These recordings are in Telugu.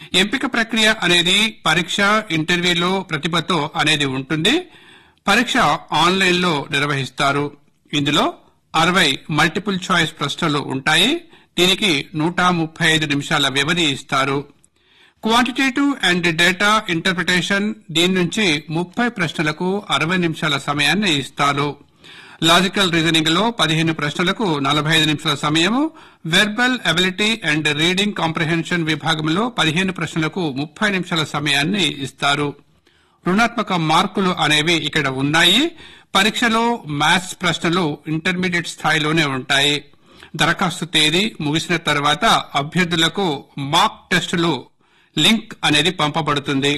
ఎంపిక ప్రక్రియ అనేది పరీక్ష ఇంటర్వ్యూలో ప్రతిభతో అనేది ఉంటుంది పరీక్ష ఆన్లైన్ లో నిర్వహిస్తారు ఇందులో అరవై మల్టిపుల్ చాయిస్ ప్రశ్నలు ఉంటాయి దీనికి నూట ముప్పై ఐదు నిమిషాల వ్యవధి ఇస్తారు క్వాంటిటేటివ్ అండ్ డేటా ఇంటర్ప్రిటేషన్ దీని నుంచి ముప్పై ప్రశ్నలకు అరవై నిమిషాల సమయాన్ని ఇస్తారు లాజికల్ రీజనింగ్ లో పదిహేను ప్రశ్నలకు నలభై ఐదు నిమిషాల సమయము verbal ability and reading comprehension విభాగంలో పదిహేను ప్రశ్నలకు ముప్పై నిమిషాల సమయాన్ని ఇస్తారు రుణాత్మక మార్కులు అనేవి ఇక్కడ ఉన్నాయి పరీక్షలో మ్యాథ్స్ ప్రశ్నలు ఇంటర్మీడియట్ స్థాయిలోనే ఉంటాయి దరఖాస్తు తేదీ ముగిసిన తర్వాత అభ్యర్థులకు మాక్ టెస్టులు లింక్ అనేది పంపబడుతుంది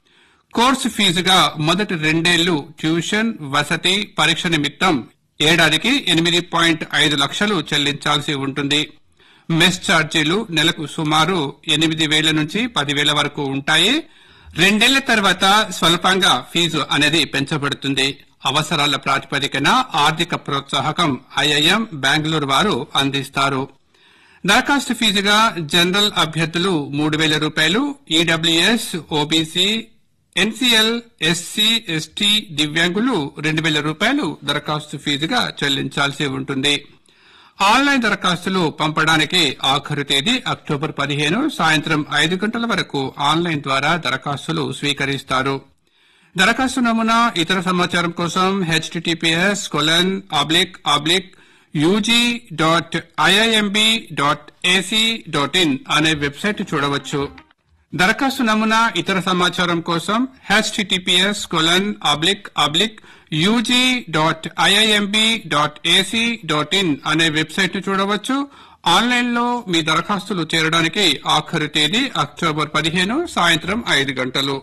కోర్సు ఫీజుగా మొదటి రెండేళ్లు ట్యూషన్ వసతి పరీక్ష నిమిత్తం ఏడాదికి ఎనిమిది పాయింట్ ఐదు లక్షలు చెల్లించాల్సి ఉంటుంది మెస్ ఛార్జీలు నెలకు సుమారు ఎనిమిది వేల నుంచి పదివేల వరకు ఉంటాయి రెండేళ్ల తర్వాత స్వల్పంగా ఫీజు అనేది పెంచబడుతుంది అవసరాల ప్రాతిపదికన ఆర్థిక ప్రోత్సాహకం ఐఐఎం బెంగళూరు వారు అందిస్తారు దరఖాస్తు ఫీజుగా జనరల్ అభ్యర్థులు మూడు వేల రూపాయలు EWS OBC NCL SC ST దివ్యాంగులు రెండు వేల రూపాయలు దరఖాస్తు ఫీజుగా చెల్లించాల్సి ఉంటుంది ఆన్లైన్ దరఖాస్తులు పంపడానికి ఆఖరు తేదీ అక్టోబర్ పదిహేను సాయంత్రం ఐదు గంటల వరకు ఆన్లైన్ ద్వారా దరఖాస్తులు స్వీకరిస్తారు దరఖాస్తు నమూనా ఇతర సమాచారం కోసం https colon oblique oblique UG dot IIMB dot AC dot in అనే వెబ్సైట్ చూడవచ్చు దరఖాస్తు నమూనా ఇతర సమాచారం కోసం https colon oblique oblique UG dot IIMB dot AC dot in అనే వెబ్సైట్ చూడవచ్చు ఆన్లైన్ లో మీ దరఖాస్తులు చేరడానికి ఆఖరు తేదీ అక్టోబర్ పదిహేను సాయంత్రం ఐదు గంటలు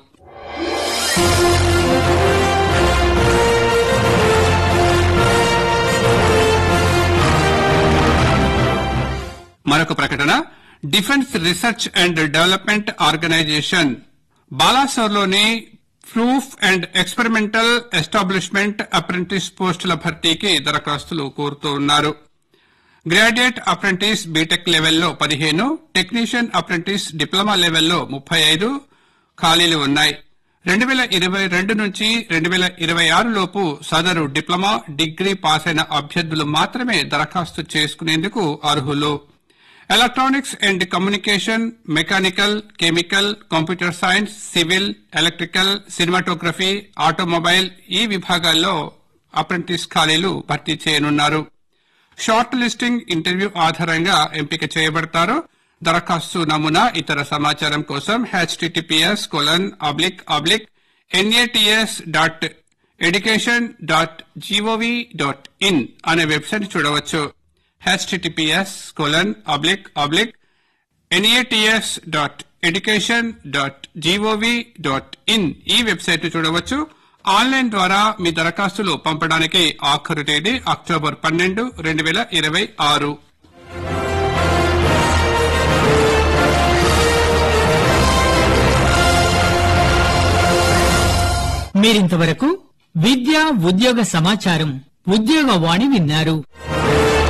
మరొక ప్రకటన Defence Research and Development Organisation బాలాసోర్లోని Proof and Experimental Establishment apprentice పోస్టుల భర్తీకి దరఖాస్తులు కోరుతూ ఉన్నారు గ్రాడ్యుయేట్ అప్రెంటిస్ బీటెక్ లెవెల్లో పదిహేను టెక్నీషియన్ అప్రెంటిస్ డిప్లొమా లెవెల్లో ముప్పై ఐదు ఖాళీలు ఉన్నాయి రెండు వేల ఇరవై రెండు నుంచి రెండు వేల ఇరవై ఆరు లోపు సదరు డిప్లొమా డిగ్రీ పాస్ అయిన అభ్యర్థులు మాత్రమే దరఖాస్తు చేసుకునేందుకు అర్హులు electronics and communication mechanical chemical computer science civil electrical cinematography automobile ఈ విభాగాల్లో అప్రెంటిస్ ఖాళీలు భర్తీ చేయనున్నారు షార్ట్ లిస్టింగ్ ఇంటర్వ్యూ ఆధారంగా ఎంపిక చేయబడతారు దరఖాస్తు నమూనా ఇతర సమాచారం కోసం https colon oblique oblique NATS dot education dot GOV dot in అనే వెబ్సైట్ చూడవచ్చు https colon oblique oblique NATS dot education dot GOV dot in ఈ వెబ్సైట్ చూడవచ్చు ఆన్లైన్ ద్వారా మీ దరఖాస్తులు పంపడానికి ఆఖరు తేదీ అక్టోబర్ పన్నెండు రెండు వేల ఇరవై ఆరు మీరింతవరకు విద్య ఉద్యోగ సమాచారం ఉద్యోగ వాణి విన్నారు